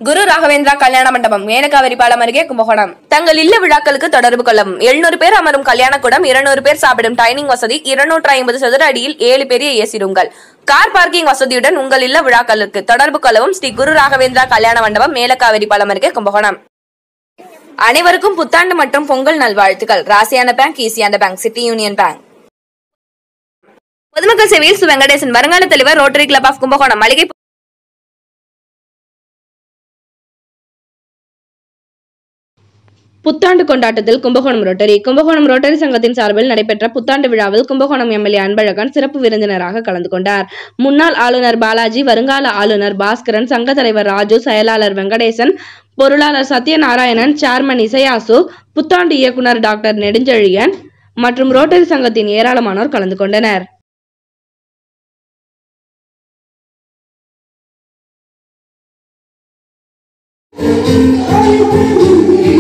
குரு ராகவேந்திரா கல்யாண மண்டபம் மேனகாவரி பாலம் அருகே கும்பகோணம் தங்கள் இல்ல விழாக்களுக்கு தொடர்பு கொள்ளவும் எழுநூறு பேர் அமரும் கல்யாண கூடம் இருநூறு பேர் சாப்பிடும் டைனிங் வசதி இருநூற்று ஐம்பது சதுர அடியில் ஏழு பெரிய ஏசி ரூம்கள் கார் பார்க்கிங் வசதியுடன் உங்கள் இல்ல விழாக்களுக்கு தொடர்பு கொள்ளவும் ஸ்ரீ குரு ராகவேந்திரா கல்யாண மண்டபம் மேலக்காவேரி பாலம் அருகே கும்பகோணம் அனைவருக்கும் புத்தாண்டு மற்றும் பொங்கல் நல்வாழ்த்துக்கள் ராசியான பேங்க் ஈசியான பேங்க் சிட்டி யூனியன் பேங்க் பொதுமக்கள் சேவையில் சு வெங்கடேசன் வருங்கால தலைவர் ரோட்டரி கிளப் ஆஃப் கும்பகோணம் மளிகை புத்தாண்டு கொண்டாட்டத்தில் கும்பகோணம் ரோட்டரி கும்பகோணம் ரோட்டரி சங்கத்தின் சார்பில் நடைபெற்ற புத்தாண்டு விழாவில் கும்பகோணம் எம்எல்ஏ அன்பழகன் சிறப்பு விருந்தினராக கலந்து கொண்டார் முன்னாள் ஆளுநர் பாலாஜி வருங்கால ஆளுநர் பாஸ்கரன் சங்க தலைவர் ராஜு செயலாளர் வெங்கடேசன் பொருளாளர் சத்யநாராயணன் சேர்மன் இசையாசு புத்தாண்டு இயக்குனர் டாக்டர் நெடுஞ்செழியன் மற்றும் ரோட்டரி சங்கத்தின் ஏராளமானோர் கலந்து கொண்டனர் Thank